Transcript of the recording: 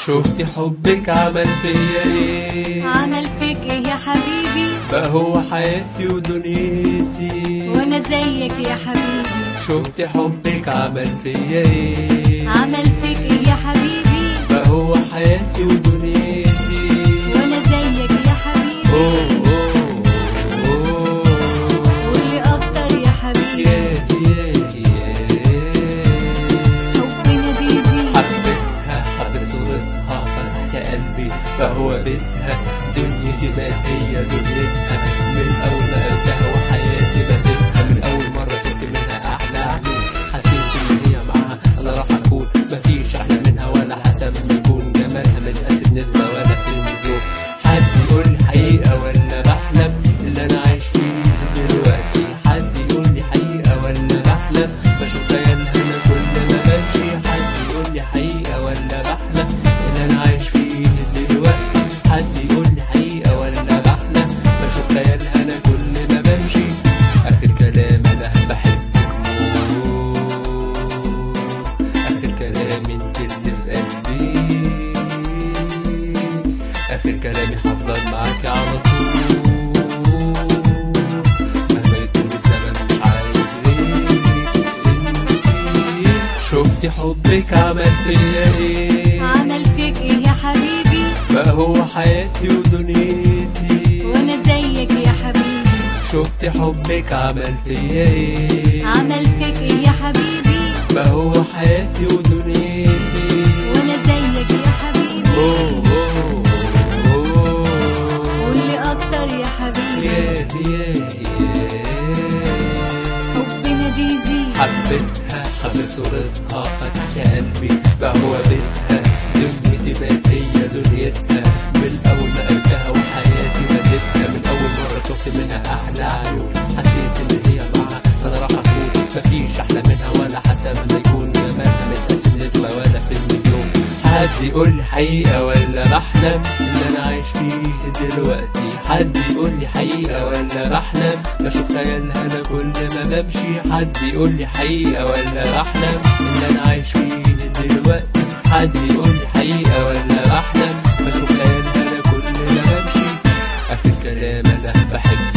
شفتي حبك عمل فيا ايه عمل فيك ايه يا حبيبي بقى هو حياتي ودنيتي وانا زيك يا حبيبي شفتي حبك عمل فيا ايه عمل فيك ايه يا حبيبي بقى هو حياتي ودنيتي وانا زيك يا حبيبي اوه اوه اوه قولي اكتر يا حبيبي ياه ياه ياه حبنا بيزيد حبيتها حبيت صورتها فتحت قلبي فهو بيتها دنيتي بقت هي دنيتها من اول ما قابلتها وحياتي بديتها من اول مرة شفت منها احلى عيون حسيت ان هي معاها انا راح اكون مفيش احلى منها ولا حتى مهما يكون جمالها متقاسم نسبة ولا في المليون حد يقول لي حقيقة ولا بحلم اللي انا عايش فيه دلوقتي حد يقول لي حقيقة ولا بحلم بشوف خيالها انا كل ما بمشي حد يقول لي حقيقة ولا بحلم اللي انا عايش فيه دلوقتي حد يقول لي حقيقة ولا بحلم بشوف خيالها انا كل ما بمشي اخر كلام انا بحبك موت اخر كلام انت اللي في قلبي اخر كلامي هفضل معاك على طول مهما يطول الزمن مش عايز غيرك انتي شفتي حبك عمل فيا ايه عمل فيك ايه يا حبيبي بقى هو حياتي ودنيتي وانا زيك يا حبيبي شفتي حبك عمل فيا ايه عمل فيك ايه يا حبيبي بقى هو حياتي ودنيتي وانا زيك يا حبيبي اوه اوه اوه قولي اكتر يا حبيبي ياه ياه ياه حبنا بيزيد حبيتها حبيت صورتها فتحت قلبي بقى هو بيتها دنيتي بقت هي دنيتها من اول ما قابلتها وحياتي بديتها من اول مرة شفت منها احلى عيون حسيت ان هي معاها انا راح اكون مفيش احلى منها ولا حتى مهما يكون جمالها متقاسم نسبة ولا في المليون حد يقول لي حقيقة ولا بحلم اللي انا عايش فيه دلوقتي حد يقول لي حقيقة ولا بحلم بشوف خيالها انا كل ما بمشي حد يقول لي حقيقة ولا بحلم اللي انا عايش فيه دلوقتي حد يقول لي حقيقة ولا بحلم بشوف خيالها انا كل ما بمشي اخر كلام انا بحب